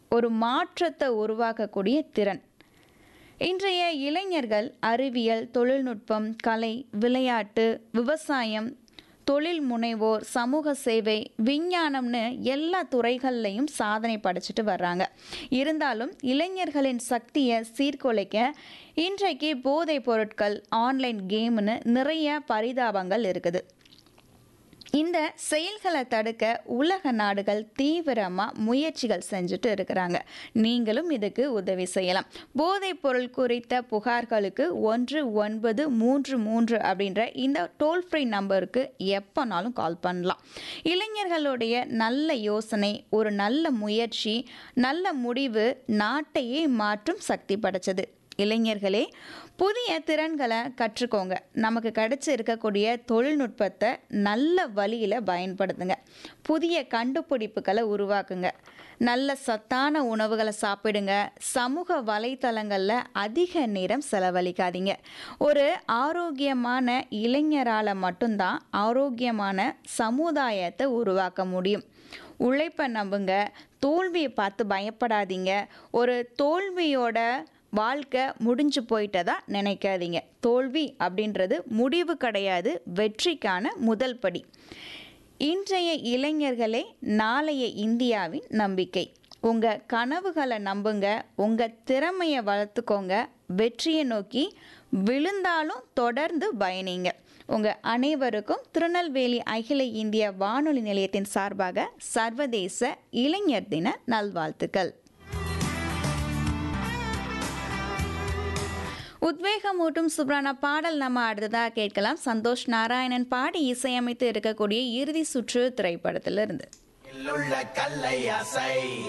ஒரு மாற்றத்தை உருவாக்கக்கூடிய திறன் இன்றைய இளைஞர்கள் அறிவியல் தொழில்நுட்பம் கலை விளையாட்டு விவசாயம் தொழில் முனைவோர் சமூக சேவை விஞ்ஞானம்னு எல்லா துறைகள்லையும் சாதனை படைச்சிட்டு வர்றாங்க இருந்தாலும் இளைஞர்களின் சக்தியை சீர்குலைக்க இன்றைக்கு போதைப் பொருட்கள் ஆன்லைன் கேம்னு நிறைய பரிதாபங்கள் இருக்குது இந்த செயல்களை தடுக்க உலக நாடுகள் தீவிரமாக முயற்சிகள் செஞ்சுட்டு இருக்கிறாங்க நீங்களும் இதுக்கு உதவி செய்யலாம் போதைப் பொருள் குறித்த புகார்களுக்கு ஒன்று ஒன்பது மூன்று மூன்று அப்படின்ற இந்த டோல் ஃப்ரீ நம்பருக்கு எப்போனாலும் கால் பண்ணலாம் இளைஞர்களுடைய நல்ல யோசனை ஒரு நல்ல முயற்சி நல்ல முடிவு நாட்டையே மாற்றும் சக்தி படைச்சது இளைஞர்களே புதிய திறன்களை கற்றுக்கோங்க நமக்கு கிடைச்சி இருக்கக்கூடிய தொழில்நுட்பத்தை நல்ல வழியில் பயன்படுத்துங்க புதிய கண்டுபிடிப்புகளை உருவாக்குங்க நல்ல சத்தான உணவுகளை சாப்பிடுங்க சமூக வலைத்தளங்களில் அதிக நேரம் செலவழிக்காதீங்க ஒரு ஆரோக்கியமான இளைஞரால் மட்டும்தான் ஆரோக்கியமான சமுதாயத்தை உருவாக்க முடியும் உழைப்பை நம்புங்க தோல்வியை பார்த்து பயப்படாதீங்க ஒரு தோல்வியோட வாழ்க்கை முடிஞ்சு போயிட்டதா நினைக்காதீங்க தோல்வி அப்படின்றது முடிவு கிடையாது வெற்றிக்கான முதல் படி இன்றைய இளைஞர்களே நாளைய இந்தியாவின் நம்பிக்கை உங்கள் கனவுகளை நம்புங்க உங்கள் திறமையை வளர்த்துக்கோங்க வெற்றியை நோக்கி விழுந்தாலும் தொடர்ந்து பயணிங்க உங்கள் அனைவருக்கும் திருநெல்வேலி அகில இந்திய வானொலி நிலையத்தின் சார்பாக சர்வதேச இளைஞர் தின நல்வாழ்த்துக்கள் உத்வேகமூட்டும் சூப்பரான பாடல் நம்ம அடுத்ததாக கேட்கலாம் சந்தோஷ் நாராயணன் பாடி இசையமைத்து இருக்கக்கூடிய இறுதி சுற்று திரைப்படத்திலிருந்து உள்ள கல்லை அசை